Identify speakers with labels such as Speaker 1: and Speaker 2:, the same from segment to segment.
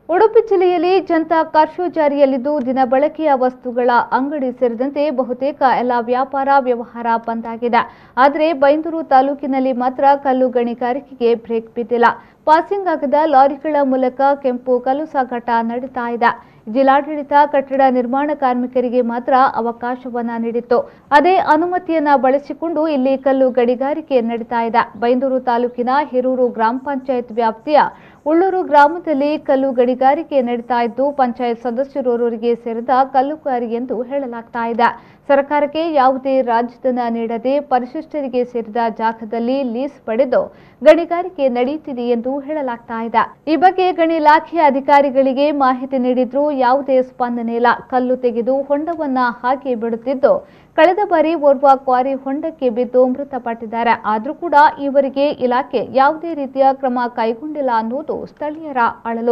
Speaker 1: ಉಡುಪಿ ಜಿಲ್ಲೆಯಲ್ಲಿ ಜನತಾ ಕರ್ಫ್ಯೂ ಜಾರಿಯಲ್ಲಿದ್ದು ದಿನ ಬಳಕೆಯ ವಸ್ತುಗಳ ಅಂಗಡಿ ಸೇರಿದಂತೆ ಬಹುತೇಕ ಎಲ್ಲ ವ್ಯಾಪಾರ ವ್ಯವಹಾರ ಬಂದ್ ಆಗಿದೆ ಆದರೆ ಬೈಂದೂರು ತಾಲೂಕಿನಲ್ಲಿ ಮಾತ್ರ ಕಲ್ಲು ಗಣಿಗಾರಿಕೆಗೆ ಬ್ರೇಕ್ ಬಿದ್ದಿಲ್ಲ ಪಾಸಿಂಗ್ ಆಗದ ಲಾರಿಗಳ ಮೂಲಕ ಕೆಂಪು ಕಲ್ಲು ಸಾಗಾಟ ನಡೀತಾ ಇದೆ ಜಿಲ್ಲಾಡಳಿತ ಕಟ್ಟಡ ನಿರ್ಮಾಣ ಕಾರ್ಮಿಕರಿಗೆ ಮಾತ್ರ ಅವಕಾಶವನ್ನ ನೀಡಿತ್ತು ಅದೇ ಅನುಮತಿಯನ್ನ ಬಳಸಿಕೊಂಡು ಇಲ್ಲಿ ಕಲ್ಲು ಗಣಿಗಾರಿಕೆ ನಡೀತಾ ಇದೆ ಬೈಂದೂರು ತಾಲೂಕಿನ ಹಿರೂರು ಗ್ರಾಮ ಪಂಚಾಯತ್ ವ್ಯಾಪ್ತಿಯ ಉಳ್ಳೂರು ಗ್ರಾಮದಲ್ಲಿ ಕಲ್ಲು ಗಣಿಗಾರಿಕೆ ನಡೀತಾ ಇದ್ದು ಪಂಚಾಯತ್ ಸದಸ್ಯರೋರ್ವರಿಗೆ ಸೇರಿದ ಕಲ್ಲುಗಾರಿ ಎಂದು ಹೇಳಲಾಗ್ತಾ ಇದೆ ಸರ್ಕಾರಕ್ಕೆ ಯಾವುದೇ ರಾಜಧನ ನೀಡದೆ ಪರಿಶಿಷ್ಟರಿಗೆ ಸೇರಿದ ಜಾಗದಲ್ಲಿ ಲೀಸ್ ಪಡೆದು ಗಣಿಗಾರಿಕೆ ನಡೆಯುತ್ತಿದೆ ಎಂದು ಹೇಳಲಾಗ್ತಾ ಇದೆ ಈ ಬಗ್ಗೆ ಗಣಿ ಇಲಾಖೆಯ ಅಧಿಕಾರಿಗಳಿಗೆ ಮಾಹಿತಿ ನೀಡಿದ್ರೂ ಯಾವುದೇ ಸ್ಪಂದನೆ ಇಲ್ಲ ಕಲ್ಲು ತೆಗೆದು ಹೊಂಡವನ್ನ ಹಾಗೆ ಬಿಡುತ್ತಿದ್ದು ಕಳೆದ ಬಾರಿ ಓರ್ವ ಕ್ವಾರಿ ಹೊಂಡಕ್ಕೆ ಬಿದ್ದು ಮೃತಪಟ್ಟಿದ್ದಾರೆ ಆದರೂ ಕೂಡ ಈವರೆಗೆ ಇಲಾಖೆ ಯಾವುದೇ ರೀತಿಯ ಕ್ರಮ ಕೈಗೊಂಡಿಲ್ಲ ಅನ್ನೋದು ಸ್ಥಳೀಯರ ಅಳಲು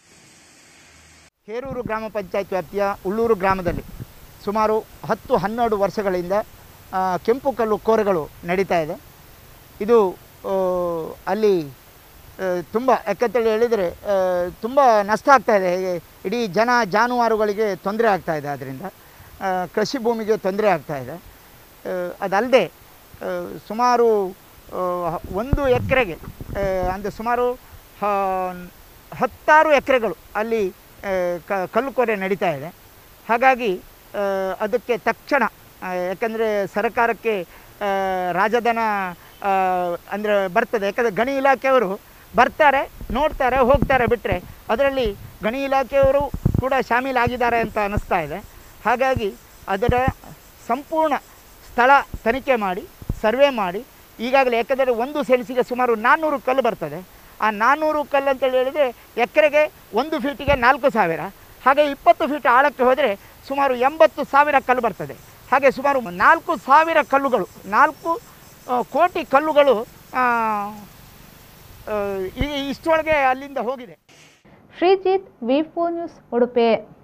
Speaker 2: ಹೇರೂರು ಗ್ರಾಮ ಪಂಚಾಯತ್ ವ್ಯಾಪ್ತಿಯ ಉಳ್ಳೂರು ಗ್ರಾಮದಲ್ಲಿ ಸುಮಾರು ಹತ್ತು ಹನ್ನೆರಡು ವರ್ಷಗಳಿಂದ ಆ, ಕೆಂಪು ಕಲ್ಲು ಕೋರೆಗಳು ನಡೀತಾ ಇದೆ ಇದು ಆ, ಅಲ್ಲಿ ತುಂಬ ಯಾಕಂತೇಳಿ ಹೇಳಿದರೆ ತುಂಬ ನಷ್ಟ ಆಗ್ತಾ ಇದೆ ಹೇಗೆ ಇಡೀ ಜನ ಜಾನುವಾರುಗಳಿಗೆ ತೊಂದರೆ ಆಗ್ತಾ ಇದೆ ಅದರಿಂದ ಆ, ಕೃಷಿ ಭೂಮಿಗೆ ತೊಂದರೆ ಆಗ್ತಾ ಇದೆ ಆ, ಅದಲ್ಲದೆ ಆ, ಸುಮಾರು ಆ, ಒಂದು ಎಕರೆಗೆ ಅಂದರೆ ಸುಮಾರು ಹ- ಹತ್ತಾರು ಎಕರೆಗಳು ಅಲ್ಲಿ ಆ, ಕ ಕಲ್ಲುಕೊರೆ ನಡೀತಾ ಇದೆ ಹಾಗಾಗಿ ಆ, ಅದಕ್ಕೆ ತಕ್ಷಣ ಆ, ಯಾಕಂದರೆ ಸರ್ಕಾರಕ್ಕೆ ಆ, ರಾಜಧನ ಅಂದರೆ ಬರ್ತದೆ ಯಾಕಂದರೆ ಗಣಿ ಇಲಾಖೆಯವರು ಬರ್ತಾರೆ ನೋಡ್ತಾರೆ ಹೋಗ್ತಾರೆ ಬಿಟ್ಟರೆ ಅದರಲ್ಲಿ ಗಣಿ ಇಲಾಖೆಯವರು ಕೂಡ ಶಾಮೀಲಾಗಿದ್ದಾರೆ ಅಂತ ಅನ್ನಿಸ್ತಾ ಇದೆ ಹಾಗಾಗಿ ಅದರ ಸಂಪೂರ್ಣ ಸ್ಥಳ ತನಿಖೆ ಮಾಡಿ ಸರ್ವೆ ಮಾಡಿ ಈಗಾಗಲೇ ಯಾಕಂದರೆ ಒಂದು ಸೆಣಸಿಗೆ ಸುಮಾರು ನಾನ್ನೂರು ಕಲ್ಲು ಬರ್ತದೆ ಆ ನಾನ್ನೂರು ಕಲ್ಲು ಅಂತೇಳಿ ಹೇಳಿದರೆ ಎಕರೆಗೆ ಒಂದು ಫೀಟಿಗೆ ನಾಲ್ಕು ಸಾವಿರ ಹಾಗೆ ಇಪ್ಪತ್ತು ಫೀಟ್ ಆಳಕ್ಕೆ ಹೋದರೆ ಸುಮಾರು ಎಂಬತ್ತು ಸಾವಿರ ಕಲ್ಲು ಬರ್ತದೆ ಹಾಗೆ ಸುಮಾರು ನಾಲ್ಕು ಸಾವಿರ ಕಲ್ಲುಗಳು ನಾಲ್ಕು ಆ, ಕೋಟಿ ಕಲ್ಲುಗಳು ಆ, ಆ, ಈ ಇಷ್ಟರೊಳಗೆ ಅಲ್ಲಿಂದ ಹೋಗಿದೆ
Speaker 1: ಶ್ರೀಜಿತ್ ವಿ ನ್ಯೂಸ್ ಉಡುಪಿ